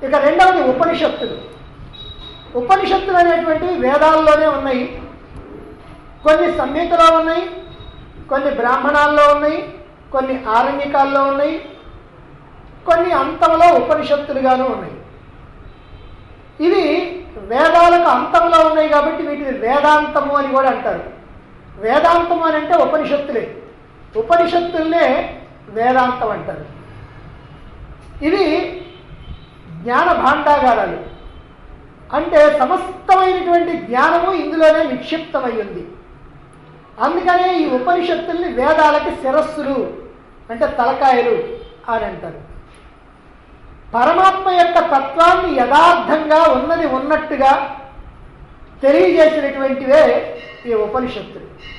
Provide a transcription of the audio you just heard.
ఇక రెండవది ఉపనిషత్తులు ఉపనిషత్తులు అనేటువంటివి వేదాల్లోనే ఉన్నాయి కొన్ని సంహితలో ఉన్నాయి కొన్ని బ్రాహ్మణాల్లో ఉన్నాయి కొన్ని ఆరణ్యకాల్లో ఉన్నాయి కొన్ని అంతంలో ఉపనిషత్తులుగాను ఉన్నాయి ఇవి వేదాలకు అంతంలో ఉన్నాయి కాబట్టి వీటిని వేదాంతము అని కూడా అంటారు వేదాంతము అని అంటే ఉపనిషత్తులే ఉపనిషత్తుల్నే వేదాంతం అంటారు ఇవి జ్ఞాన భాండాగారాలు అంటే సమస్తమైనటువంటి జ్ఞానము ఇందులోనే నిక్షిప్తమై ఉంది అందుకనే ఈ ఉపనిషత్తుల్ని వేదాలకి శిరస్సులు అంటే తలకాయలు అని అంటారు పరమాత్మ యొక్క తత్వాన్ని యథార్థంగా ఉన్నది ఉన్నట్టుగా తెలియజేసినటువంటివే ఈ ఉపనిషత్తులు